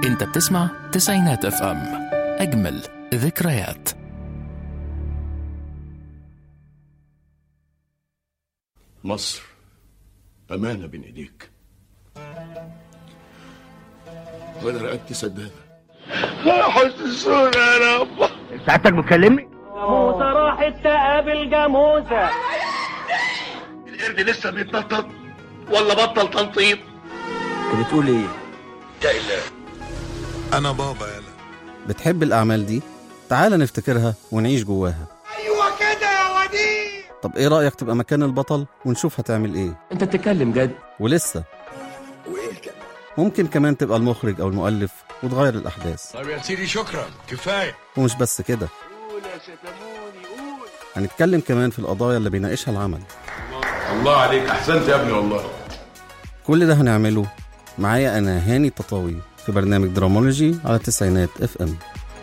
انت بتسمع تسعينات اف ام اجمل ذكريات مصر أمانة بين إيديك وأنا رقبتي سدادة حسسونا يا رب سعادتك بتكلمني؟ جاموسة راحت تقابل جاموسة القرد لسه بيتنطط ولا بطل تنطيط انت بتقول ايه؟ انا بابا يلا بتحب الأعمال دي؟ تعال نفتكرها ونعيش جواها أيوة كده يا وديع طب إيه رأيك تبقى مكان البطل ونشوف هتعمل إيه؟ انت بتتكلم جد ولسه ممكن كمان تبقى المخرج أو المؤلف وتغير الأحداث طب يا سيدي شكرا كفايه ومش بس كده هنتكلم كمان في القضايا اللي بيناقشها العمل الله عليك أحسنت يا ابني والله كل ده هنعمله معايا أنا هاني تطاوي في برنامج درامولوجي على تسعينات اف ام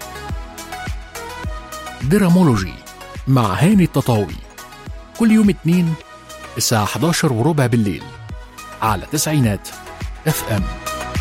درامولوجي مع هاني التطاوي كل يوم اتنين الساعة 11 وربع بالليل على تسعينات اف ام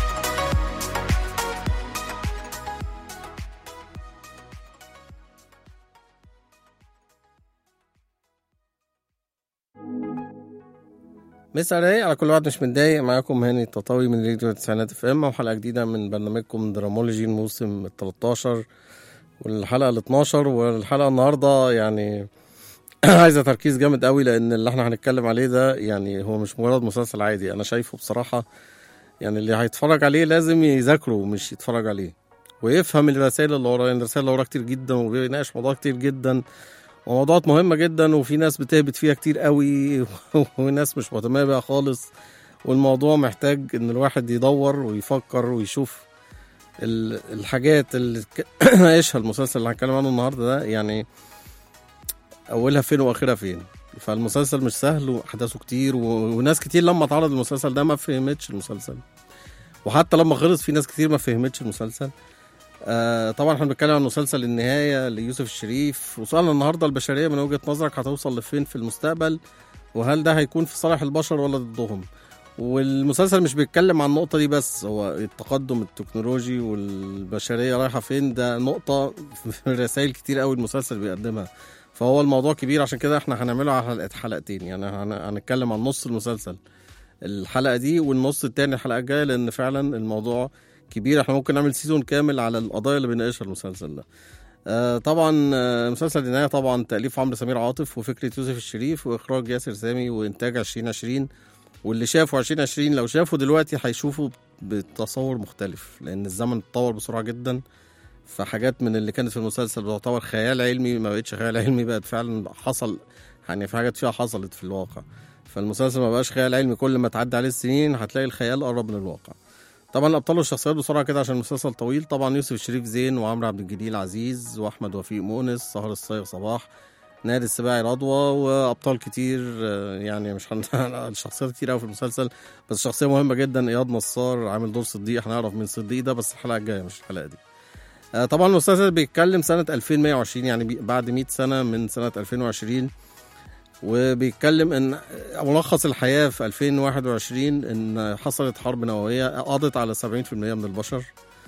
مسا رايق على كل واحد مش متضايق معاكم هاني التطاوي من راديو تسعينات اف ام وحلقه جديده من برنامجكم درامولوجي الموسم ال 13 والحلقه ال 12 والحلقه النهارده يعني عايزه تركيز جامد قوي لان اللي احنا هنتكلم عليه ده يعني هو مش مجرد مسلسل عادي انا شايفه بصراحه يعني اللي هيتفرج عليه لازم يذاكره مش يتفرج عليه ويفهم الرسائل اللي وراه يعني الرسائل اللي وراه كتير جدا وبيناقش موضوع كتير جدا وموضوعات مهمة جدا وفي ناس بتهبط فيها كتير قوي وناس مش مهتمة بيها خالص والموضوع محتاج ان الواحد يدور ويفكر ويشوف ال- الحاجات اللي ك- ناقشها المسلسل اللي هنتكلم عنه النهارده ده يعني اولها فين واخرها فين فالمسلسل مش سهل واحداثه كتير و- وناس كتير لما اتعرض المسلسل ده ما فهمتش المسلسل وحتى لما خلص في ناس كتير ما فهمتش المسلسل آه طبعا احنا بنتكلم عن مسلسل النهايه ليوسف الشريف وسؤالنا النهارده البشريه من وجهه نظرك هتوصل لفين في المستقبل وهل ده هيكون في صالح البشر ولا ضدهم والمسلسل مش بيتكلم عن النقطه دي بس هو التقدم التكنولوجي والبشريه رايحه فين ده نقطه في رسائل كتير قوي المسلسل بيقدمها فهو الموضوع كبير عشان كده احنا هنعمله على حلقة حلقتين يعني هن- هنتكلم عن نص المسلسل الحلقه دي والنص التاني الحلقه الجايه لان فعلا الموضوع كبير احنا ممكن نعمل سيزون كامل على القضايا اللي بيناقشها المسلسل ده آه طبعا آه مسلسل النهايه طبعا تاليف عمرو سمير عاطف وفكره يوسف الشريف واخراج ياسر سامي وانتاج 2020 واللي شافوا 2020 لو شافوا دلوقتي هيشوفوا بتصور مختلف لان الزمن اتطور بسرعه جدا فحاجات من اللي كانت في المسلسل بتعتبر خيال علمي ما بقتش خيال علمي بقت فعلا حصل يعني في حاجات فيها حصلت في الواقع فالمسلسل ما بقاش خيال علمي كل ما تعدي عليه السنين هتلاقي الخيال قرب من الواقع طبعا الابطال والشخصيات بسرعه كده عشان المسلسل طويل طبعا يوسف الشريف زين وعمرو عبد الجليل عزيز واحمد وفيق مؤنس سهر الصيغ صباح نادي السباعي رضوى وابطال كتير آه، يعني مش هن... الشخصيات كتير قوي في المسلسل بس شخصيه مهمه جدا اياد نصار عامل دور صديق هنعرف مين صديق ده بس الحلقه الجايه مش الحلقه دي آه، طبعا المسلسل بيتكلم سنه 2120 يعني بي- بعد 100 سنه من سنه 2020 وبيتكلم ان ملخص الحياه في 2021 ان حصلت حرب نوويه قضت على 70% من البشر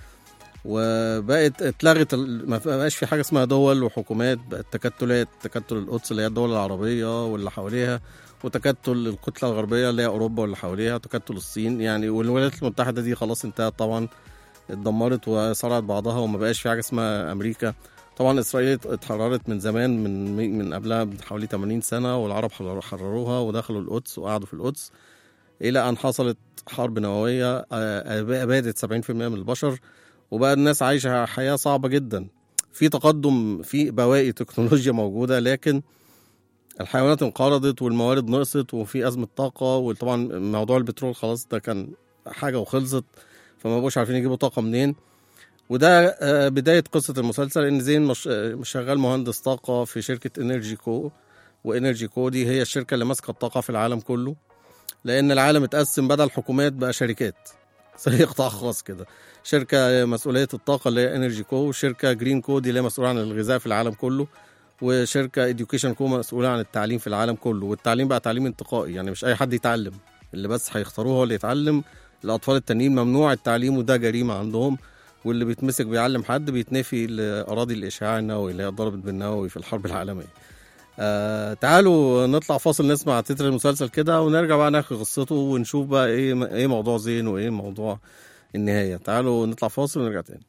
وبقت اتلغت ال- ما بقاش في حاجه اسمها دول وحكومات بقت تكتلات تكتل القدس اللي هي الدول العربيه واللي حواليها وتكتل الكتله الغربيه اللي هي اوروبا واللي حواليها وتكتل الصين يعني والولايات المتحده دي خلاص انتهت طبعا اتدمرت وصرعت بعضها وما بقاش في حاجه اسمها امريكا طبعا اسرائيل اتحررت من زمان من من قبلها بحوالي 80 سنه والعرب حرر- حرروها ودخلوا القدس وقعدوا في القدس الى ان حصلت حرب نوويه آه، آه، ابادت 70% من البشر وبقى الناس عايشه حياه صعبه جدا في تقدم في بواقي تكنولوجيا موجوده لكن الحيوانات انقرضت والموارد نقصت وفي ازمه طاقه وطبعا موضوع البترول خلاص ده كان حاجه وخلصت فما بقوش عارفين يجيبوا طاقه منين وده آه، بدايه قصه المسلسل ان زين مش آه، شغال مهندس طاقه في شركه انرجي كو وانرجي كو دي هي الشركه اللي ماسكه الطاقه في العالم كله لان العالم اتقسم بدل حكومات بقى شركات زي قطاع خاص كده شركه مسؤوليه الطاقه اللي هي انرجي كو وشركه جرين كو دي اللي هي مسؤوله عن الغذاء في العالم كله وشركه اديوكيشن كو مسؤوله عن التعليم في العالم كله والتعليم بقى تعليم انتقائي يعني مش اي حد يتعلم اللي بس هيختاروه هو اللي يتعلم الاطفال التانيين ممنوع التعليم وده جريمه عندهم واللي بيتمسك بيعلم حد بيتنفي لأراضي الإشعاع النووي اللي هي ضربت بالنووي في الحرب العالمية آه تعالوا نطلع فاصل نسمع تتر المسلسل كده ونرجع بقى نحكي قصته ونشوف بقى ايه ايه موضوع زين وايه موضوع النهاية تعالوا نطلع فاصل ونرجع تاني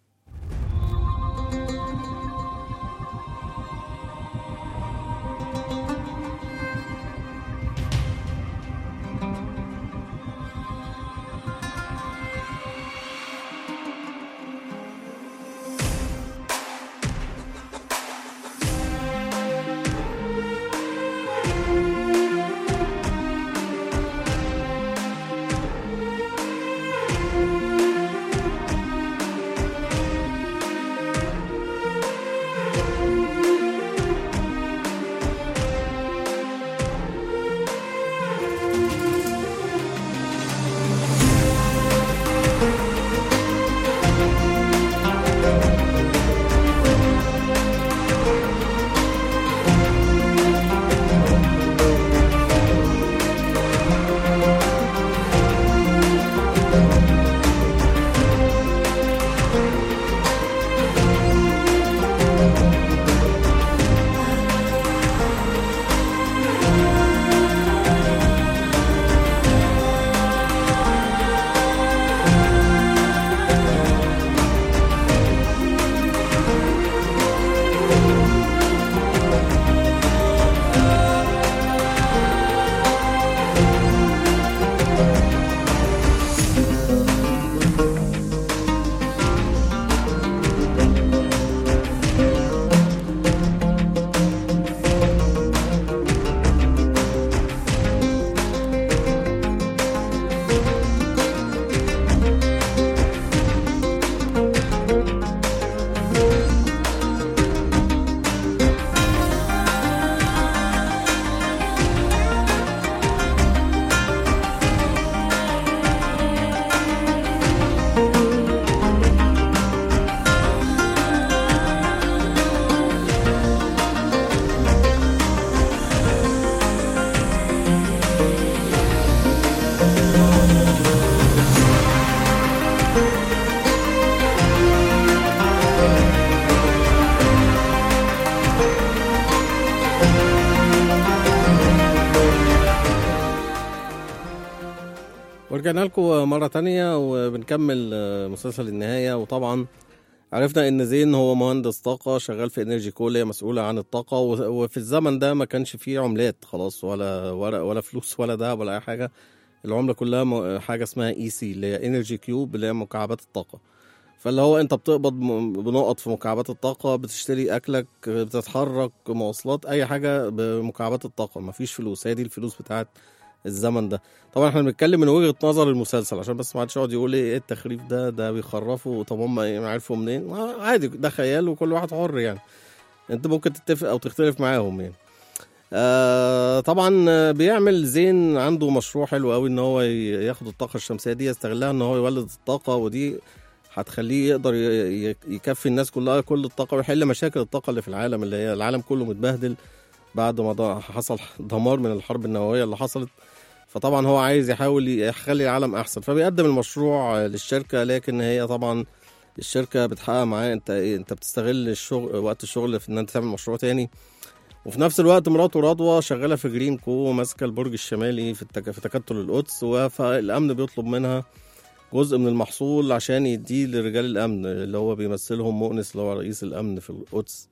ورجعنا لكم مرة تانية وبنكمل آه، مسلسل النهاية وطبعا عرفنا ان زين هو مهندس طاقة شغال في انرجي كوليا مسؤولة عن الطاقة و- وفي الزمن ده ما كانش فيه عملات خلاص ولا ورق ولا فلوس ولا دهب ولا اي حاجة العملة كلها م- حاجة اسمها اي سي اللي هي انرجي كيوب اللي هي مكعبات الطاقة فاللي هو انت بتقبض م- بنقط في مكعبات الطاقة بتشتري اكلك بتتحرك مواصلات اي حاجة بمكعبات الطاقة مفيش فلوس هي دي الفلوس بتاعت الزمن ده طبعا احنا بنتكلم من وجهة نظر المسلسل عشان بس ما حدش يقعد يقول ايه إيه التخريف ده ده بيخرفوا طب هم إيه عرفوا منين آه، عادي ده خيال وكل واحد حر يعني انت ممكن تتفق او تختلف معاهم يعني آه طبعا آه، بيعمل زين عنده مشروع حلو قوي ان هو ي- ياخد الطاقه الشمسيه دي يستغلها ان هو يولد الطاقه ودي هتخليه يقدر ي- ي- يكفي الناس كلها كل الطاقه ويحل مشاكل الطاقه اللي في العالم اللي هي العالم كله متبهدل بعد ما ض- حصل دمار من الحرب النوويه اللي حصلت فطبعا هو عايز يحاول يخلي العالم احسن فبيقدم المشروع للشركه لكن هي طبعا الشركه بتحقق معاه انت ايه انت بتستغل الشغل وقت الشغل في ان انت تعمل مشروع تاني وفي نفس الوقت مراته رضوى شغاله في جرين كو ماسكه البرج الشمالي في التك... في تكتل القدس فالامن بيطلب منها جزء من المحصول عشان يديه لرجال الامن اللي هو بيمثلهم مؤنس اللي هو رئيس الامن في القدس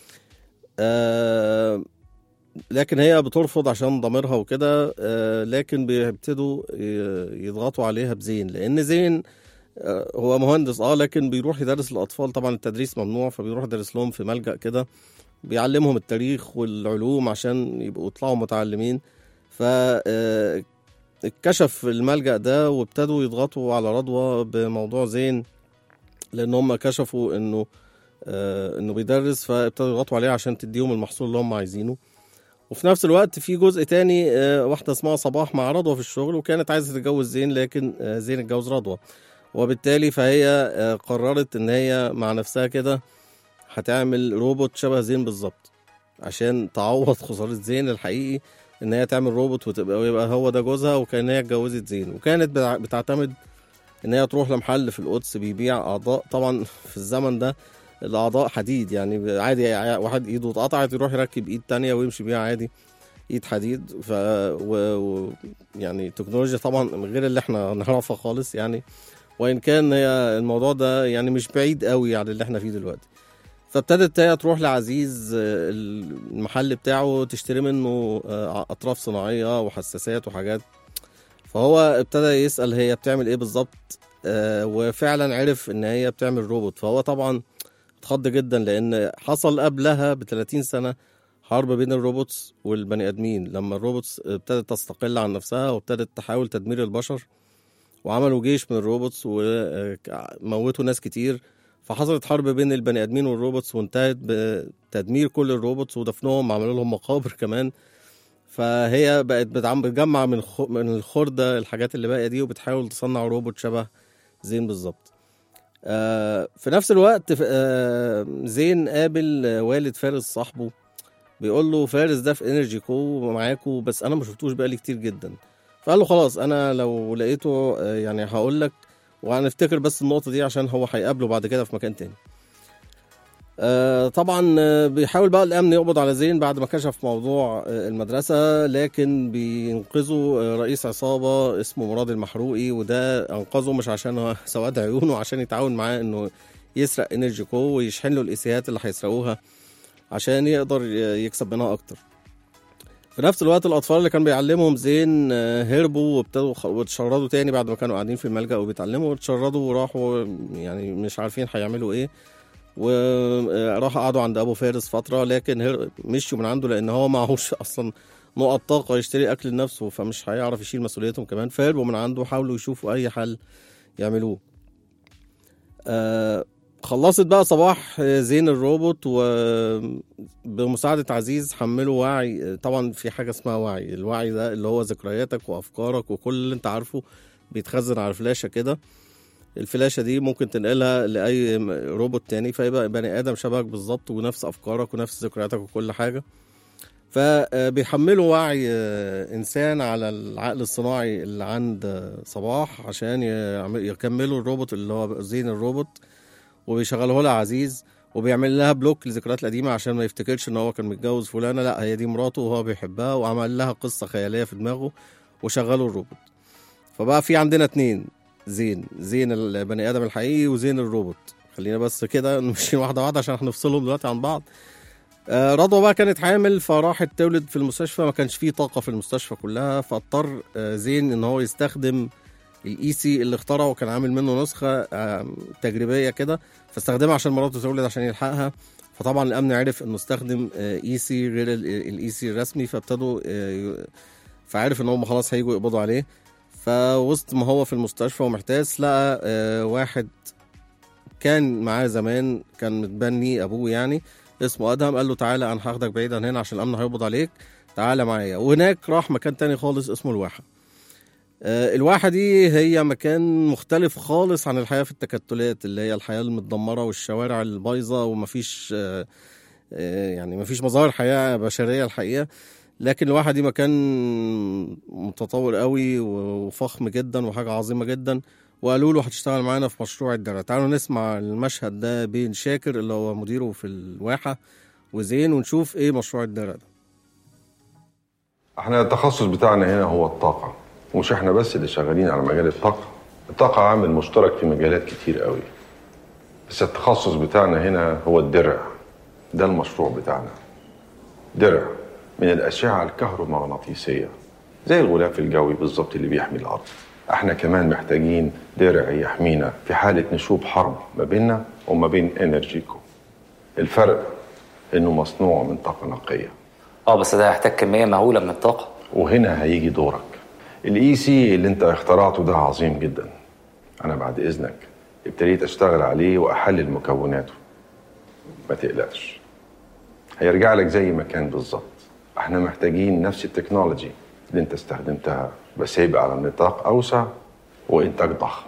آه لكن هي بترفض عشان ضميرها وكده آه لكن بيبتدوا ي- يضغطوا عليها بزين لان زين آه هو مهندس اه لكن بيروح يدرس الاطفال طبعا التدريس ممنوع فبيروح يدرس لهم في ملجأ كده بيعلمهم التاريخ والعلوم عشان يبقوا يطلعوا متعلمين ف آه، اتكشف الملجأ ده وابتدوا يضغطوا على رضوى بموضوع زين لان هم كشفوا انه آه انه بيدرس فابتدوا يضغطوا عليه عشان تديهم المحصول اللي هم عايزينه وفي نفس الوقت في جزء تاني آه، واحدة اسمها صباح مع رضوى في الشغل وكانت عايزة تتجوز زين لكن آه، زين اتجوز رضوى وبالتالي فهي آه، قررت ان هي مع نفسها كده هتعمل روبوت شبه زين بالظبط عشان تعوض خسارة زين الحقيقي ان هي تعمل روبوت وتبقى ويبقى هو ده جوزها وكان هي اتجوزت زين وكانت بتع- بتعتمد ان هي تروح لمحل في القدس بيبيع اعضاء طبعا في الزمن ده الاعضاء حديد يعني عادي واحد ايده اتقطعت يروح يركب ايد تانية ويمشي بيها عادي ايد حديد ف و... و... يعني تكنولوجيا طبعا غير اللي احنا نعرفها خالص يعني وان كان هي الموضوع ده يعني مش بعيد قوي عن اللي احنا فيه دلوقتي فابتدت هي تروح لعزيز آه، المحل بتاعه تشتري منه آه، اطراف صناعيه وحساسات وحاجات فهو ابتدى يسال هي بتعمل ايه بالظبط آه، وفعلا عرف ان هي بتعمل روبوت فهو طبعا اتخض جدا لان حصل قبلها ب 30 سنه حرب بين الروبوتس والبني ادمين لما الروبوتس ابتدت تستقل عن نفسها وابتدت تحاول تدمير البشر وعملوا جيش من الروبوتس وموتوا ناس كتير فحصلت حرب بين البني ادمين والروبوتس وانتهت بتدمير كل الروبوتس ودفنهم عملوا لهم مقابر كمان فهي بقت بتعم- بتجمع من خ- من الخردة الحاجات اللي باقية دي وبتحاول تصنع روبوت شبه زين بالظبط آه، في نفس الوقت ف- آه، زين قابل آه، والد فارس صاحبه بيقول له فارس ده في انرجي كو معاكو بس انا ما شفتوش بقالي كتير جدا فقال له خلاص انا لو لقيته آه، يعني هقول لك وهنفتكر بس النقطة دي عشان هو هيقابله بعد كده في مكان تاني آه، طبعا آه، بيحاول بقى الامن يقبض على زين بعد ما كشف موضوع آه، المدرسه لكن بينقذوا آه، رئيس عصابه اسمه مراد المحروقي وده انقذه مش عشان هو سواد عيونه عشان يتعاون معاه انه يسرق انرجي كو ويشحن له الايسيات اللي هيسرقوها عشان يقدر ي- يكسب منها اكتر في نفس الوقت الاطفال اللي كان بيعلمهم زين آه، هربوا وابتدوا خ- واتشردوا تاني بعد ما كانوا قاعدين في الملجأ وبيتعلموا واتشردوا وراحوا يعني مش عارفين هيعملوا ايه وراح قعدوا عند ابو فارس فتره لكن هر- مشوا من عنده لان هو معهوش اصلا نقط طاقه يشتري اكل لنفسه فمش هيعرف يشيل مسؤوليتهم كمان فهربوا من عنده حاولوا يشوفوا اي حل يعملوه آه خلصت بقى صباح زين الروبوت وبمساعدة عزيز حمله وعي طبعا في حاجة اسمها وعي الوعي ده اللي هو ذكرياتك وأفكارك وكل اللي انت عارفه بيتخزن على فلاشة كده الفلاشة دي ممكن تنقلها لأي م- روبوت تاني فيبقى بني آدم شبهك بالظبط ونفس أفكارك ونفس ذكرياتك وكل حاجة فبيحملوا وعي آه، إنسان على العقل الصناعي اللي عند آه، صباح عشان يعمل- يكملوا الروبوت اللي هو زين الروبوت وبيشغله لها عزيز وبيعمل لها بلوك للذكريات القديمة عشان ما يفتكرش ان هو كان متجوز فلانة لا هي دي مراته وهو بيحبها وعمل لها قصة خيالية في دماغه وشغلوا الروبوت فبقى في عندنا اتنين زين زين البني ادم الحقيقي وزين الروبوت خلينا بس كده نمشي واحدة واحدة عشان هنفصلهم دلوقتي عن بعض آه، رضوى بقى كانت حامل فراحت تولد في المستشفى ما كانش فيه طاقة في المستشفى كلها فاضطر آه، زين ان هو يستخدم الاي سي اللي اخترعه وكان عامل منه نسخة آه، تجريبية كده فاستخدمها عشان مراته تولد عشان يلحقها فطبعا الامن عرف انه استخدم اي سي غير الاي سي الرسمي فابتدوا آه، ي- فعرف ان هم خلاص هيجوا يقبضوا عليه فوسط ما هو في المستشفى ومحتاس لقى آه، واحد كان معاه زمان كان متبني ابوه يعني اسمه ادهم قال له تعالى انا هاخدك بعيد عن هنا عشان الامن هيقبض عليك تعالى معايا وهناك راح مكان تاني خالص اسمه الواحه آه، الواحة دي هي مكان مختلف خالص عن الحياة في التكتلات اللي هي الحياة المتدمرة والشوارع البايظة ومفيش آه، آه، يعني مفيش مظاهر حياة بشرية الحقيقة لكن الواحة دي مكان متطور قوي وفخم جدا وحاجة عظيمة جدا وقالوا له هتشتغل معانا في مشروع الدرع تعالوا نسمع المشهد ده بين شاكر اللي هو مديره في الواحة وزين ونشوف ايه مشروع الدرع ده احنا التخصص بتاعنا هنا هو الطاقة ومش احنا بس اللي شغالين على مجال الطاقة الطاقة عامل مشترك في مجالات كتير قوي بس التخصص بتاعنا هنا هو الدرع ده المشروع بتاعنا درع من الأشعة الكهرومغناطيسية زي الغلاف الجوي بالظبط اللي بيحمي الأرض احنا كمان محتاجين درع يحمينا في حالة نشوب حرب ما بيننا وما بين انرجيكو الفرق انه مصنوع من طاقة نقية اه بس ده هيحتاج كميه مهوله من الطاقه وهنا هيجي دورك الاي سي اللي انت اخترعته ده عظيم جدا انا بعد اذنك ابتديت اشتغل عليه واحلل مكوناته ما تقلقش هيرجع لك زي ما كان بالظبط احنا محتاجين نفس التكنولوجي اللي انت استخدمتها بس هيبقى على نطاق اوسع وانتاج ضخم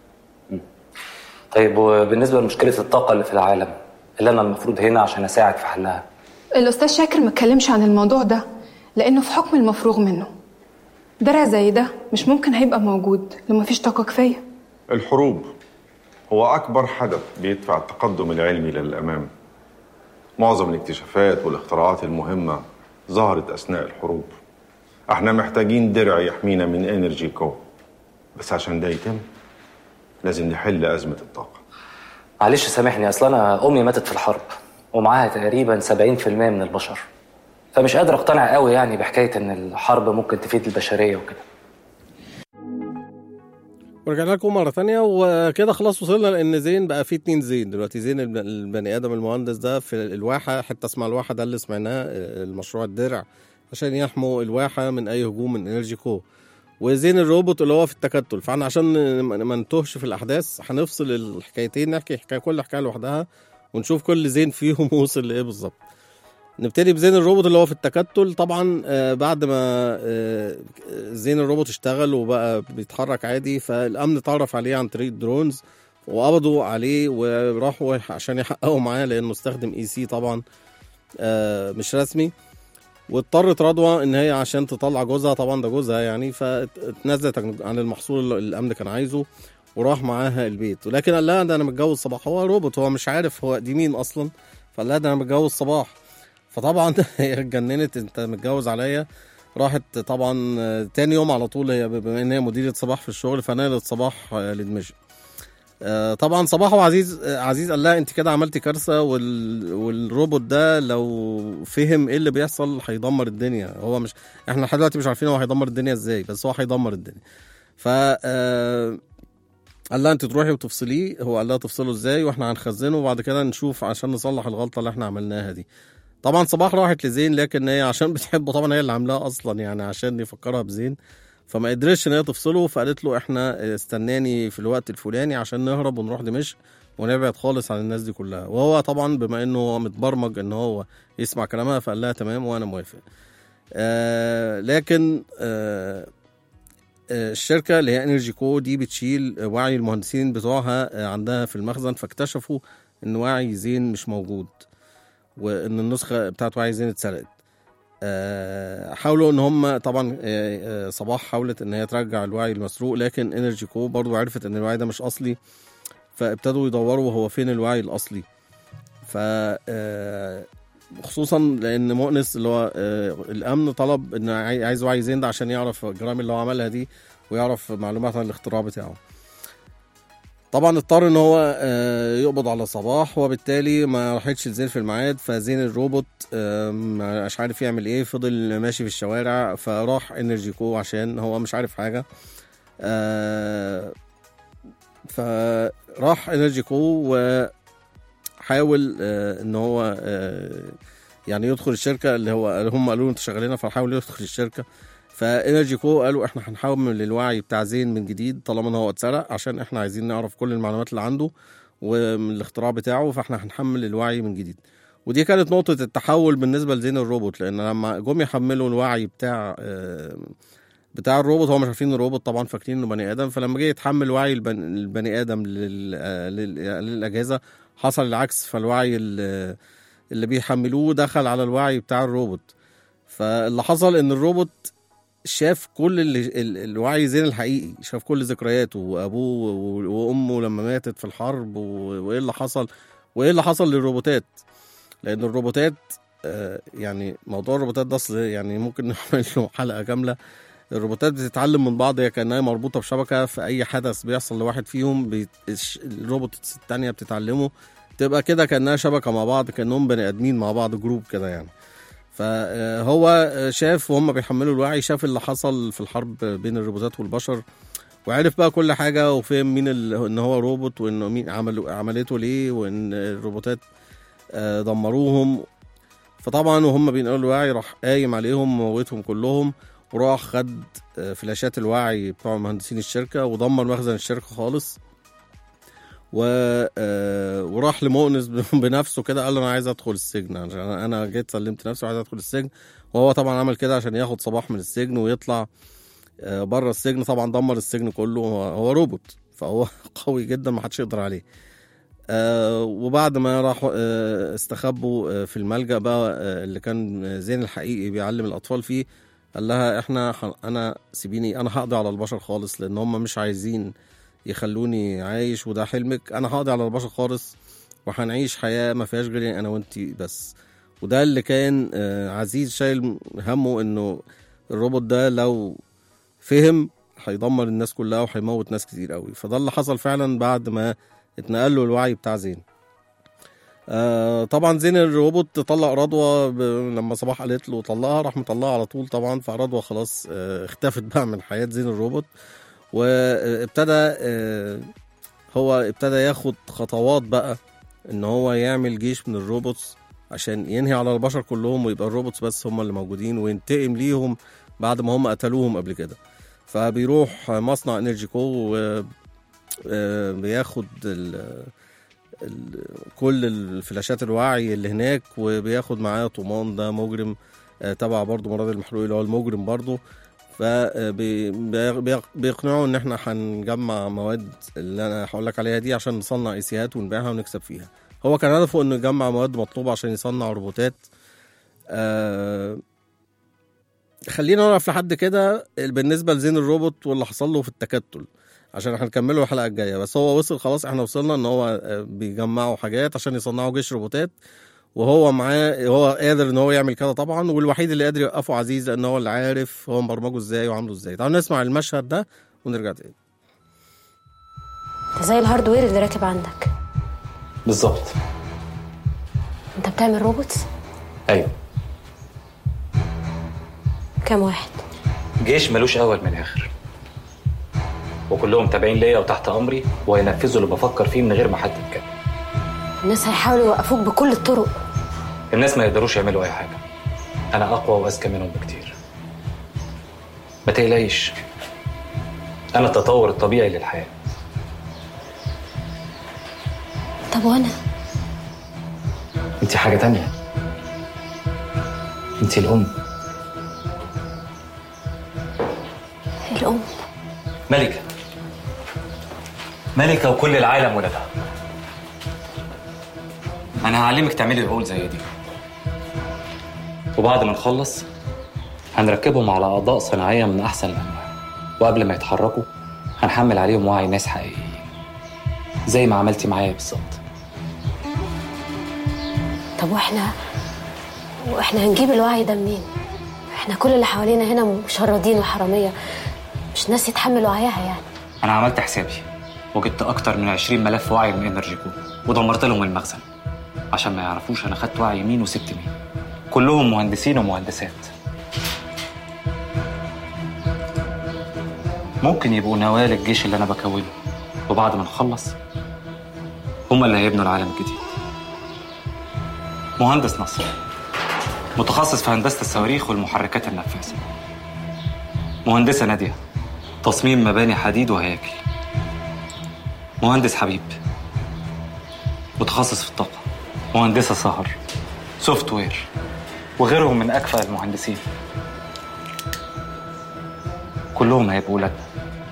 طيب وبالنسبه لمشكله الطاقه اللي في العالم اللي انا المفروض هنا عشان اساعد في حلها الأستاذ شاكر ما اتكلمش عن الموضوع ده لأنه في حكم المفروغ منه درع زي ده مش ممكن هيبقى موجود لو مفيش طاقة كفاية الحروب هو أكبر حدث بيدفع التقدم العلمي للأمام معظم الاكتشافات والاختراعات المهمة ظهرت أثناء الحروب احنا محتاجين درع يحمينا من انرجي كو بس عشان ده يتم لازم نحل أزمة الطاقة معلش سامحني اصل انا امي ماتت في الحرب ومعاها تقريبا 70% من البشر فمش قادر اقتنع قوي يعني بحكايه ان الحرب ممكن تفيد البشريه وكده ورجعنا لكم مرة تانية وكده خلاص وصلنا لأن زين بقى فيه اتنين زين دلوقتي زين الب- البني آدم المهندس ده في الواحة حتة اسمها الواحة ده اللي سمعناه آه، المشروع الدرع عشان يحموا الواحة من أي هجوم من انرجي كو وزين الروبوت اللي هو في التكتل فاحنا عشان ما ما نتوهش في الأحداث هنفصل الحكايتين نحكي حكاية كل حكاية لوحدها ونشوف كل زين فيهم وصل لإيه بالظبط نبتدي بزين الروبوت اللي هو في التكتل طبعا آه، بعد ما آه، زين الروبوت اشتغل وبقى بيتحرك عادي فالامن اتعرف عليه عن طريق الدرونز وقبضوا عليه وراحوا عشان يحققوا معاه لانه استخدم اي سي طبعا آه، مش رسمي واضطرت رضوى ان هي عشان تطلع جوزها طبعا ده جوزها يعني فاتنازلت عن المحصول اللي الامن كان عايزه وراح معاها البيت ولكن قال لها ده انا متجوز صباح هو روبوت هو مش عارف هو دي مين اصلا فقال لها ده انا متجوز صباح فطبعا هي اتجننت انت متجوز عليا راحت طبعا آه، تاني يوم على طول هي بما ان هي مديرة صباح في الشغل فنقلت صباح آه، لدمشق آه، طبعا صباح وعزيز آه، عزيز قال لها انت كده عملتي كارثه وال... والروبوت ده لو فهم ايه اللي بيحصل هيدمر الدنيا هو مش احنا لحد دلوقتي مش عارفين هو هيدمر الدنيا ازاي بس هو هيدمر الدنيا ف آه، قال لها انت تروحي وتفصليه هو قال لها تفصله ازاي واحنا هنخزنه وبعد كده نشوف عشان نصلح الغلطه اللي احنا عملناها دي طبعا صباح راحت لزين لكن هي عشان بتحبه طبعا هي اللي عاملاها اصلا يعني عشان يفكرها بزين فما قدرتش ان هي تفصله فقالت له احنا استناني في الوقت الفلاني عشان نهرب ونروح دمشق ونبعد خالص عن الناس دي كلها وهو طبعا بما انه هو متبرمج ان هو يسمع كلامها فقال لها تمام وانا موافق آه لكن آه آه، الشركه اللي هي انرجي كو دي بتشيل وعي المهندسين بتوعها آه، عندها في المخزن فاكتشفوا ان وعي زين مش موجود وان النسخه بتاعت وعي زين اتسرقت آه، حاولوا ان هم طبعا آه، آه، صباح حاولت ان هي ترجع الوعي المسروق لكن انرجي كو برضو عرفت ان الوعي ده مش اصلي فابتدوا يدوروا هو فين الوعي الاصلي ف آه، خصوصا لان مؤنس اللي هو آه، الامن طلب ان عاي- عايز وعي زين ده عشان يعرف الجرائم اللي هو عملها دي ويعرف معلومات عن الاختراع بتاعه طبعا اضطر ان هو آه، يقبض على صباح وبالتالي ما راحتش لزين في الميعاد فزين الروبوت آه، مش عارف يعمل ايه فضل ماشي في الشوارع فراح انرجي كو عشان هو مش عارف حاجه آه، فراح انرجي كو وحاول آه، ان هو آه، يعني يدخل الشركه اللي هو اللي هم قالوا له انت شغالين فحاول يدخل الشركه فانرجي كو قالوا احنا هنحول الوعي بتاع زين من جديد طالما ان هو اتسرق عشان احنا عايزين نعرف كل المعلومات اللي عنده ومن الاختراع بتاعه فاحنا هنحمل الوعي من جديد ودي كانت نقطة التحول بالنسبة لزين الروبوت لأن لما جم يحملوا الوعي بتاع آه، بتاع الروبوت هو مش عارفين الروبوت طبعا فاكرين انه بني ادم فلما جه يتحمل وعي البن- البني ادم لل- آه، لل- للاجهزه حصل العكس فالوعي ال- اللي بيحملوه دخل على الوعي بتاع الروبوت فاللي حصل ان الروبوت شاف كل اللي ال- الوعي زين الحقيقي شاف كل ذكرياته وابوه و- وامه لما ماتت في الحرب و- وايه اللي حصل وايه اللي حصل للروبوتات لان الروبوتات آه، يعني موضوع الروبوتات ده أصل يعني ممكن نعمل له حلقه كامله الروبوتات بتتعلم من بعض هي كانها مربوطه بشبكه في اي حدث بيحصل لواحد فيهم بيت... الش- الروبوت التانية بتتعلمه تبقى كده كانها شبكه مع بعض كانهم بني ادمين مع بعض جروب كده يعني فهو شاف وهم بيحملوا الوعي شاف اللي حصل في الحرب بين الروبوتات والبشر وعرف بقى كل حاجه وفهم مين ال... ان هو روبوت وانه مين عملوا عملته ليه وان الروبوتات آه، دمروهم فطبعا وهم بينقلوا الوعي راح قايم عليهم وموتهم كلهم وراح خد آه، فلاشات الوعي بتوع مهندسين الشركه ودمر مخزن الشركه خالص و... آه، وراح لمؤنس بنفسه كده قال له انا عايز ادخل السجن عشان انا أنا جيت سلمت نفسي وعايز ادخل السجن وهو طبعا عمل كده عشان ياخد صباح من السجن ويطلع آه، بره السجن طبعا دمر السجن كله هو, هو روبوت فهو قوي جدا ما حدش يقدر عليه آه وبعد ما راحوا آه استخبوا آه في الملجأ بقى آه اللي كان زين الحقيقي بيعلم الأطفال فيه قال لها احنا ح- انا سيبيني انا هقضي على البشر خالص لان هم مش عايزين يخلوني عايش وده حلمك انا هقضي على البشر خالص وهنعيش حياه ما فيهاش غيري انا وانتي بس وده اللي كان آه، عزيز شايل همه انه الروبوت ده لو فهم هيدمر الناس كلها وهيموت ناس كتير قوي فده اللي حصل فعلا بعد ما اتنقل له الوعي بتاع زين آه طبعا زين الروبوت طلق رضوى ب... لما صباح قالت له طلقها راح مطلقها على طول طبعا فرضوى خلاص آه اختفت بقى من حياة زين الروبوت وابتدى آه هو ابتدى ياخد خطوات بقى ان هو يعمل جيش من الروبوتس عشان ينهي على البشر كلهم ويبقى الروبوتس بس هم اللي موجودين وينتقم ليهم بعد ما هم قتلوهم قبل كده فبيروح مصنع انرجي كو و آه، بياخد ال ال كل الفلاشات الوعي اللي هناك وبياخد معاه طومان ده مجرم آه، تبع برضه مراد المحروق اللي هو المجرم برضه فبيقنعوا ان احنا هنجمع مواد اللي انا هقول لك عليها دي عشان نصنع ايسيات ونبيعها ونكسب فيها هو كان هدفه انه يجمع مواد مطلوبه عشان يصنع روبوتات آه خلينا نقف لحد كده بالنسبه لزين الروبوت واللي حصل له في التكتل عشان هنكمله الحلقه الجايه بس هو وصل خلاص احنا وصلنا ان هو آه، بيجمعوا حاجات عشان يصنعوا جيش روبوتات وهو معاه هو قادر ان هو يعمل كده طبعا والوحيد اللي قادر يوقفه عزيز لان هو اللي عارف هو مبرمجه ازاي وعامله ازاي تعالوا نسمع المشهد ده ونرجع تاني ده زي الهاردوير اللي راكب عندك بالظبط انت بتعمل روبوتس ايوه كام واحد جيش ملوش اول من اخر وكلهم تابعين ليا وتحت امري وهينفذوا اللي بفكر فيه من غير ما حد يتكلم الناس هيحاولوا يوقفوك بكل الطرق الناس ما يقدروش يعملوا اي حاجه انا اقوى واذكى منهم بكتير ما تقلقيش انا التطور الطبيعي للحياه طب وانا انت حاجه تانية انت الام الام ملكه ملكه وكل العالم ولدها انا هعلمك تعملي عقول زي دي وبعد ما نخلص هنركبهم على اعضاء صناعيه من احسن الانواع وقبل ما يتحركوا هنحمل عليهم وعي ناس حقيقيين زي ما عملتي معايا بالظبط طب واحنا واحنا هنجيب الوعي ده منين احنا كل اللي حوالينا هنا مشردين وحراميه مش ناس يتحملوا وعيها يعني انا عملت حسابي وجبت اكتر من 20 ملف وعي من انرجي كو ودمرت لهم المخزن عشان ما يعرفوش انا خدت وعي مين وسبت مين كلهم مهندسين ومهندسات ممكن يبقوا نواه للجيش اللي انا بكونه وبعد ما نخلص هما اللي هيبنوا العالم الجديد مهندس نصر متخصص في هندسة الصواريخ والمحركات النفاثة مهندسة نادية تصميم مباني حديد وهياكل مهندس حبيب متخصص في الطاقة مهندسة سهر سوفت وير وغيرهم من أكفأ المهندسين كلهم هيبقوا ولادنا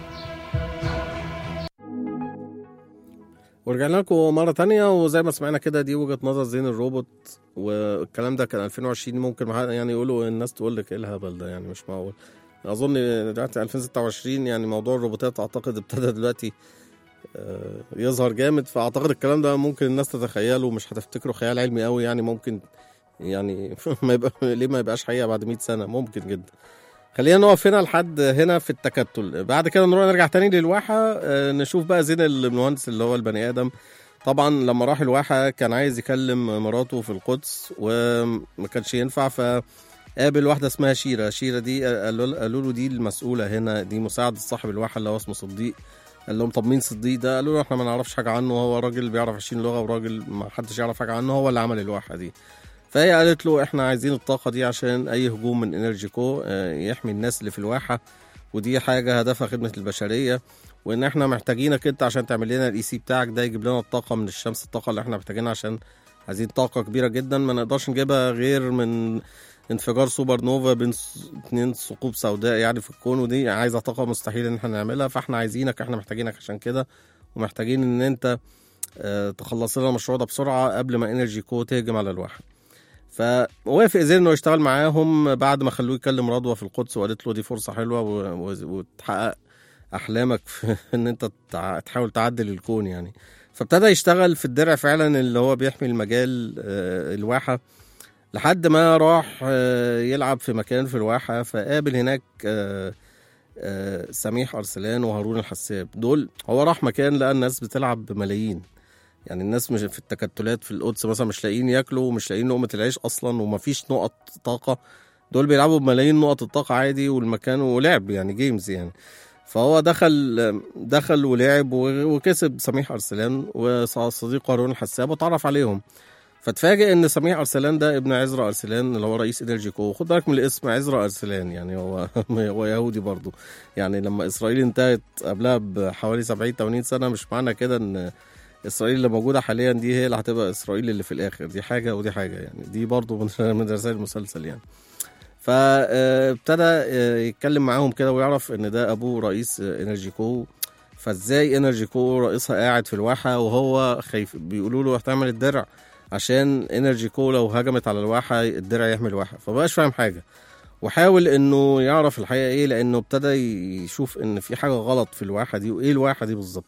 ورجعنا لكم مرة تانية وزي ما سمعنا كده دي وجهة نظر زين الروبوت والكلام ده كان 2020 ممكن مع- يعني يقولوا الناس تقول لك ايه الهبل ده يعني مش معقول اظن دلوقتي 2026 يعني موضوع الروبوتات اعتقد ابتدى دلوقتي آه، يظهر جامد فاعتقد الكلام ده ممكن الناس تتخيله مش هتفتكره خيال علمي قوي يعني ممكن يعني ما يبقى ليه ما يبقاش حقيقة بعد 100 سنة ممكن جدا خلينا نقف هنا لحد هنا في التكتل بعد كده نروح نرجع تاني للواحة آه، نشوف بقى زين المهندس اللي هو البني آدم طبعا لما راح الواحة كان عايز يكلم مراته في القدس وما كانش ينفع فقابل واحدة اسمها شيرة شيرة دي قالوا قالوا له دي المسؤولة هنا دي مساعد صاحب الواحة اللي هو اسمه صديق قال لهم طب مين صديق ده قالوا له احنا ما نعرفش حاجة عنه هو راجل بيعرف 20 لغة وراجل ما حدش يعرف حاجة عنه هو اللي عمل الواحة دي فهي قالت له احنا عايزين الطاقة دي عشان أي هجوم من انرجي كو آه، يحمي الناس اللي في الواحة ودي حاجة هدفها خدمة البشرية وإن احنا محتاجينك أنت عشان تعمل لنا الإي سي بتاعك ده يجيب لنا الطاقة من الشمس الطاقة اللي احنا محتاجينها عشان عايزين طاقة كبيرة جدا ما نقدرش نجيبها غير من انفجار سوبر نوفا بين س- اتنين ثقوب سوداء يعني في الكون ودي عايزة طاقة مستحيل إن احنا نعملها فاحنا عايزينك احنا محتاجينك عشان كده ومحتاجين إن أنت آه، تخلص لنا المشروع ده بسرعة قبل ما انرجي كو تهجم على الواحة فوافق زين انه يشتغل معاهم بعد ما خلوه يكلم رضوى في القدس وقالت له دي فرصه حلوه و- و- وتحقق احلامك في ان انت تع- تحاول تعدل الكون يعني فابتدى يشتغل في الدرع فعلا اللي هو بيحمي المجال آه، الواحه لحد ما راح آه، يلعب في مكان في الواحه فقابل هناك آه، آه، سميح ارسلان وهارون الحساب دول هو راح مكان لقى الناس بتلعب بملايين يعني الناس مش في التكتلات في القدس مثلا مش لاقيين ياكلوا ومش لاقيين لقمه العيش اصلا ومفيش نقط طاقه دول بيلعبوا بملايين نقط الطاقه عادي والمكان ولعب يعني جيمز يعني فهو دخل دخل ولعب و- وكسب سميح ارسلان وصديقه هارون الحساب وتعرف عليهم فاتفاجئ ان سميح ارسلان ده ابن عزرا ارسلان اللي هو رئيس انرجي كو خد بالك من الاسم عزرا ارسلان يعني هو هو يهودي برضه يعني لما اسرائيل انتهت قبلها بحوالي 70 80 سنه مش معنى كده ان اسرائيل اللي موجوده حاليا دي هي اللي هتبقى اسرائيل اللي في الاخر دي حاجه ودي حاجه يعني دي برضه من من رسائل المسلسل يعني فابتدى يتكلم معاهم كده ويعرف ان ده ابوه رئيس آه، انرجي كو فازاي انرجي كو رئيسها قاعد في الواحه وهو خايف بيقولوا له هتعمل الدرع عشان انرجي كو لو هجمت على الواحه الدرع يحمي الواحه فمبقاش فاهم حاجه وحاول انه يعرف الحقيقه ايه لانه ابتدى يشوف ان في حاجه غلط في الواحه دي وايه الواحه دي بالظبط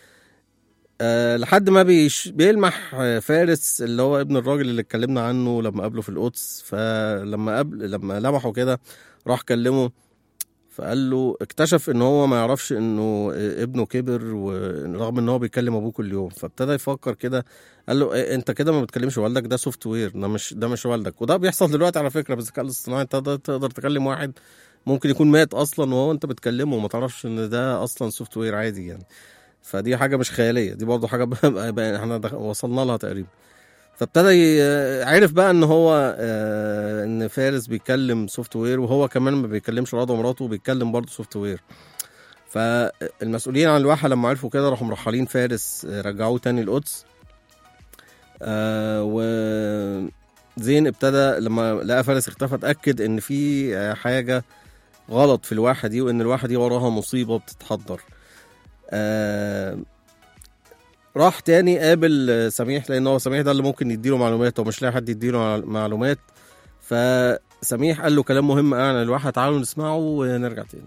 أه لحد ما بيش بيلمح آه، فارس اللي هو ابن الراجل اللي اتكلمنا عنه لما قابله في القدس فلما قبل لما لمحه كده راح كلمه فقال له اكتشف ان هو ما يعرفش انه ابنه كبر ورغم ان هو بيكلم ابوه كل يوم فابتدى يفكر كده قال له إيه انت كده ما بتكلمش والدك ده سوفت وير ده مش ده مش والدك وده بيحصل دلوقتي على فكره بالذكاء الاصطناعي انت تقدر- تقدر تكلم واحد ممكن يكون مات اصلا وهو انت بتكلمه وما تعرفش ان ده اصلا سوفت وير عادي يعني فدي حاجه مش خياليه دي برضو حاجه بقى بقى احنا دخ- وصلنا لها تقريبا فابتدى ي- عرف بقى ان هو آه، ان فارس بيتكلم سوفت وير وهو كمان ما بيتكلمش راضي ومراته بيتكلم برضه سوفت وير فالمسؤولين عن الواحه لما عرفوا كده راحوا مرحلين فارس آه، رجعوه تاني القدس آه وزين ابتدى لما لقى فارس اختفى اتاكد ان في آه، حاجه غلط في الواحه دي وان الواحه دي وراها مصيبه بتتحضر آه راح تاني قابل آه، سميح لان هو سميح ده اللي ممكن يديله معلومات ومش لاقي حد يديله مع- معلومات فسميح قال له كلام مهم قوي عن الواحه تعالوا نسمعه ونرجع تاني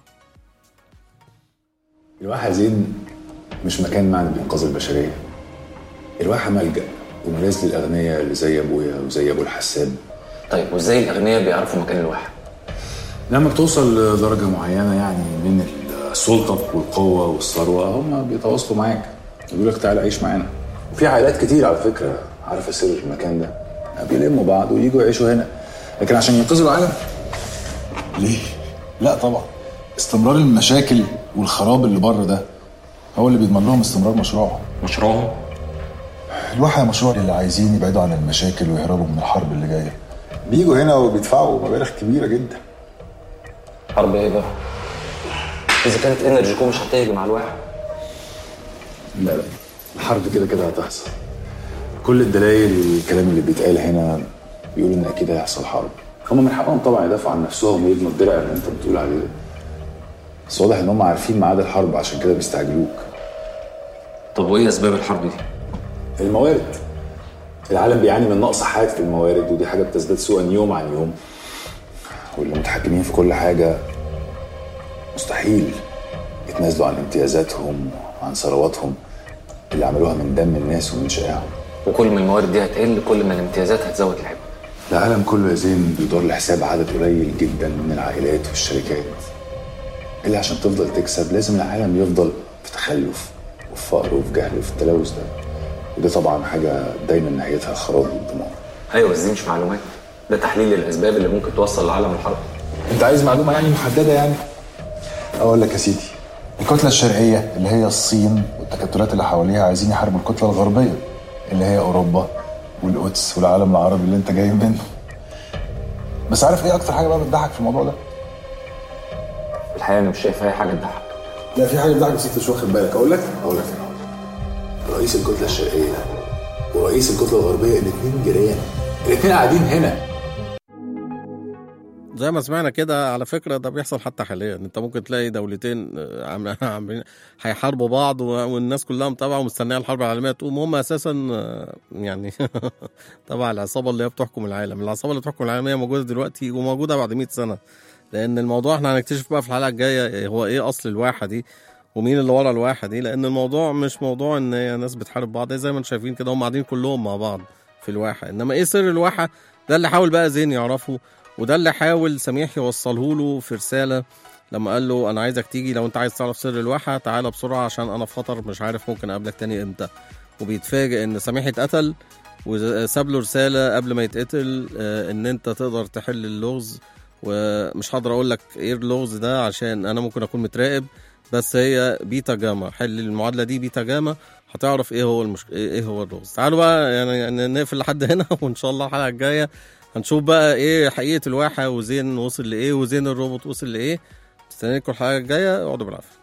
الواحة زين مش مكان معنى بإنقاذ البشرية الواحة ملجأ وملاذ للأغنياء اللي زي أبويا وزي أبو الحساب طيب وازاي الاغنياء بيعرفوا مكان الواحد لما بتوصل لدرجة معينة يعني من السلطة والقوة والثروة هم بيتواصلوا معاك يقول لك تعالى عيش معانا وفي عائلات كتير على فكرة عارفة سر المكان ده بيلموا بعض ويجوا يعيشوا هنا لكن عشان ينقذوا العالم ليه؟ لا طبعا استمرار المشاكل والخراب اللي بره ده هو اللي بيضمن لهم استمرار مشروعهم مشروعهم الواحد مشروع اللي عايزين يبعدوا عن المشاكل ويهربوا من الحرب اللي جايه بيجوا هنا وبيدفعوا مبالغ كبيره جدا حرب ايه بقى؟ اذا كانت انرجي كو مش هتهجم على الواحد لا لا الحرب كده كده هتحصل كل الدلائل والكلام اللي بيتقال هنا بيقول ان اكيد هيحصل حرب هم من حقهم طبعا يدافعوا عن نفسهم ويبنوا الدرع اللي انت بتقول عليه ده بس واضح ان هم عارفين ميعاد الحرب عشان كده بيستعجلوك طب وايه اسباب الحرب دي؟ الموارد العالم بيعاني من نقص حاد في الموارد ودي حاجه بتزداد سوءا يوم عن يوم واللي متحكمين في كل حاجه مستحيل يتنازلوا عن امتيازاتهم وعن ثرواتهم اللي عملوها من دم الناس ومن شقاهم وكل ما الموارد دي هتقل كل ما الامتيازات هتزود العبء العالم كله يا زين بيدور لحساب عدد قليل جدا من العائلات والشركات اللي عشان تفضل تكسب لازم العالم يفضل في تخلف وفي فقر وفي جهل وفي التلوث ده وده طبعا حاجة دايما نهايتها خراب والدمار ايوه بس دي مش معلومات ده تحليل الاسباب اللي ممكن توصل العالم للحرب انت عايز معلومة يعني محددة يعني اقول لك يا سيدي الكتلة الشرقية اللي هي الصين والتكتلات اللي حواليها عايزين يحاربوا الكتلة الغربية اللي هي اوروبا والقدس والعالم العربي اللي انت جاي منه بس عارف ايه اكتر حاجة بقى بتضحك في الموضوع ده؟ الحقيقه انا مش شايف اي حاجه تضحك لا في حاجه بتضحك بس انت مش واخد بالك اقول لك اقول لك انا رئيس الكتله الشرقيه ده ورئيس الكتله الغربيه الاثنين جيران الاثنين قاعدين هنا زي ما سمعنا كده على فكره ده بيحصل حتى حاليا انت ممكن تلاقي دولتين آه، عامل- عاملين هيحاربوا بعض و- والناس كلها متابعه ومستنيه الحرب العالميه تقوم هم اساسا آه، يعني تبع العصابه اللي هي بتحكم العالم العصابه اللي بتحكم العالم هي موجوده دلوقتي وموجوده بعد 100 سنه لان الموضوع احنا هنكتشف بقى في الحلقه الجايه هو ايه اصل الواحه دي ومين اللي ورا الواحة دي لان الموضوع مش موضوع ان هي ناس بتحارب بعض زي ما انتم شايفين كده هم قاعدين كلهم مع بعض في الواحة انما ايه سر الواحة ده اللي حاول بقى زين يعرفه وده اللي حاول سميح يوصله له في رسالة لما قال له انا عايزك تيجي لو انت عايز تعرف سر الواحة تعالى بسرعة عشان انا في خطر مش عارف ممكن اقابلك تاني امتى وبيتفاجئ ان سميح اتقتل وساب له رسالة قبل ما يتقتل آه، ان انت تقدر تحل اللغز ومش هقدر اقول لك ايه اللغز ده عشان انا ممكن اكون متراقب بس هي بيتا جاما حل المعادله دي بيتا جاما هتعرف ايه هو المش... ايه هو اللغز تعالوا بقى يعني يعني نقفل لحد هنا وان شاء الله الحلقه الجايه هنشوف بقى ايه حقيقه الواحه وزين وصل لايه وزين الروبوت وصل لايه مستنيكم الحلقه الجايه اقعدوا بالعافيه